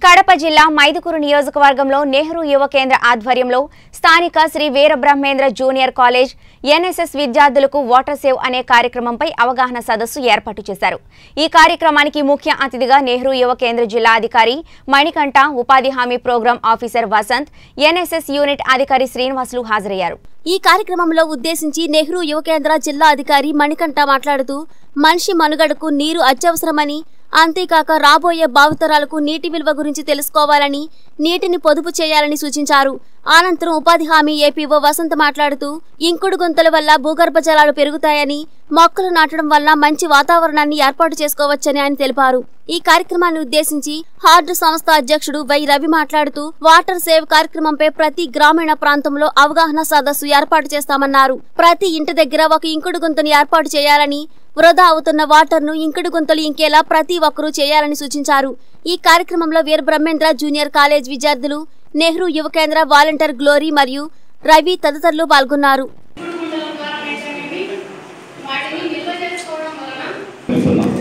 కడప జిల్లా మైదుకూరు నియోజకవర్గంలో నెహ్రూ యువ కేంద్ర ఆధ్వర్యంలో స్థానిక Shri Veerabrahmendra junior college NSS విద్యార్థులకు వాటర్ సేవ్ అనే కార్యక్రమంపై అవగాహన సదస్సు ఏర్పాటు చేశారు ఈ కార్యక్రమానికి ముఖ్య అతిథిగా నెహ్రూ యువ కేంద్ర జిల్లా అధికారి మణికంఠ ఉపాధి హామీ program officer Vasanth NSS unit అధికారి శ్రీనివాసులు హాజరయ్యారు ఈ కార్యక్రమంలో ఉద్దేశించి నెహ్రూ యువ కేంద్ర జిల్లా అధికారి మణికంఠ మాట్లాడుతూ మనిషి మనుగడకు నీరు అత్యవసరమని అంతేకాక రాబోయే భావితరాలకు నీటి విలువ గురించి తెలుసుకోవాలని నీటిని పొదుపు చేయాలని సూచించారు అనంతరం ఉపాధి హామీ ఏపీఓ వసంత మాట్లాడుతూ ఇంకుడు గుంతల వల్ల భూగర్భ జలాలు పెరుగుతాయని మొక్కలు నాటడం వల్ల మంచి వాతావరణాన్ని ఏర్పాటు చేసుకోవచ్చని ఆయన తెలిపారు ఈ కార్యక్రమాన్ని ఉద్దేశించి హార్డ్ సంస్థ అధ్యక్షుడు వై రవి మాట్లాడుతూ వాటర్ సేవ్ కార్యక్రమంపై ప్రతి గ్రామీణ ప్రాంతంలో అవగాహన సదస్సు ఏర్పాటు చేస్తామన్నారు ప్రతి ఇంటి దగ్గర ఒక ఇంకుడు గుంతను ఏర్పాటు చేయాలని వృధా అవుతున్న వాటర్ ను ఇంకుడు గుంతలు ఇంకేలా ప్రతి ఒక్కరూ చేయాలని సూచించారు ఈ కార్యక్రమంలో వీర బ్రహ్మేంద్ర జూనియర్ కాలేజ్ విద్యార్థులు నెహ్రూ యువ కేంద్ర వాలంటీర్ గ్లోరీ మరియు రవి తదితరులు పాల్గొన్నారు గుండెల ద్వారా వేసేవి వాటిని నిల్వ చేసుకోవడం వలన చెప్తున్నాం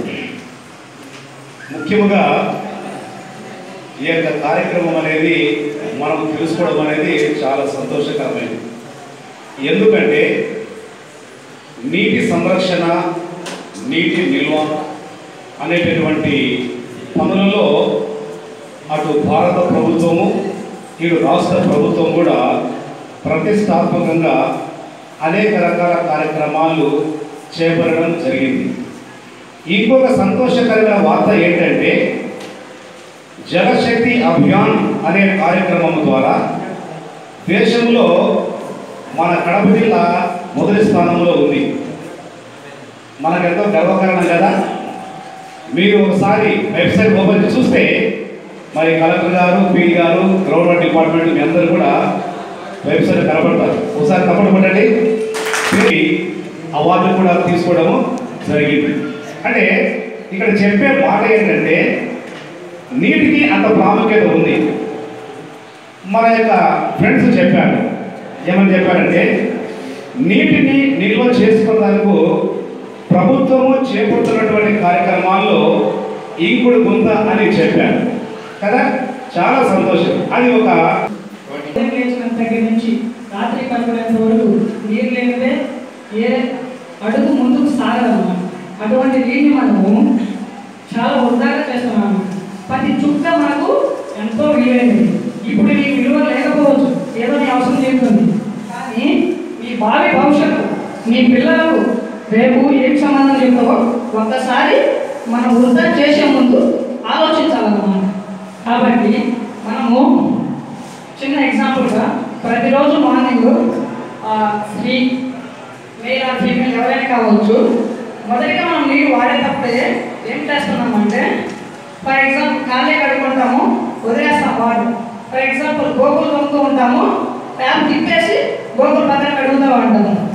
ముఖ్యముగా ఈ యొక్క కార్యక్రమం అనేది మనం తెలుసుకోవడం అనేది చాలా సంతోషకరమైనది ఎందుకంటే నీటి సంరక్షణ నీటి నిల్వ అనేటటువంటి పనులలో అటు భారత ప్రభుత్వము ఇటు రాష్ట్ర ప్రభుత్వం కూడా ప్రతిష్టాత్మకంగా అనేక రకాల కార్యక్రమాలు చేపట్టడం జరిగింది ఇంకొక సంతోషకరమైన వార్త ఏంటంటే జలశక్తి అభియాన్ అనే కార్యక్రమం ద్వారా దేశంలో మన కడప జిల్లా మొదటి స్థానంలో ఉంది మనకెంతో గర్వకారణం కదా మీరు ఒకసారి వెబ్సైట్ ఓపెన్ చేసి చూస్తే మరి కలెక్టర్ గారు పీడి గారు గవర్నమెంట్ డిపార్ట్మెంట్ మీ అందరూ కూడా వెబ్సైట్ కనబడతారు ఒకసారి తప్పకుండా పట్టండి దీనికి అవార్డు కూడా తీసుకోవడము జరిగింది అంటే ఇక్కడ చెప్పే మాట ఏంటంటే నీటికి అంత ప్రాముఖ్యత ఉంది మన యొక్క ఫ్రెండ్స్ చెప్పారు ఏమని చెప్పారంటే నీటిని నిల్వ చేసుకోవడానికి ప్రభుత్వము చేపడుతున్నటువంటి కార్యక్రమాల్లో ఇంకుడు గుంత అని చెప్పారు కదా చాలా సంతోషం అది ఒక ఉదయం లేచిన దగ్గర నుంచి రాత్రి పడుకునేంత వరకు నీరు లేనిదే ఏ అడుగు ముందుకు సాగదన్నమాట అటువంటి నీటిని మనము చాలా వృధాగా చేస్తున్నాము ప్రతి చుక్క మనకు ఎంతో విలువైనది ఇప్పుడు నీ విలువ లేకపోవచ్చు ఏదో నీ అవసరం చేస్తుంది కానీ మీ భావి భవిష్యత్తు మీ పిల్లలకు రేపు ఏం సంబంధం చెప్తావో ఒక్కసారి మనం వృధా చేసే ముందు ఆలోచించాలన్నమాట కాబట్టి మనము చిన్న ఎగ్జాంపుల్గా ప్రతిరోజు మార్నింగ్ స్త్రీ మేల్ ఆర్ ఫీమేల్ ఎవరైనా కావచ్చు మొదటిగా మనం నీరు వాడేటప్పుడే ఏం చేస్తున్నామంటే ఫర్ ఎగ్జాంపుల్ కాళ్ళే కడుక్కుంటాము వదిలేస్తాం వాటర్ ఫర్ ఎగ్జాంపుల్ గోకులు తొమ్ముతూ ఉంటాము ట్యాప్ తిప్పేసి గోకులు పక్కన కడుగుతూ ఉంటాము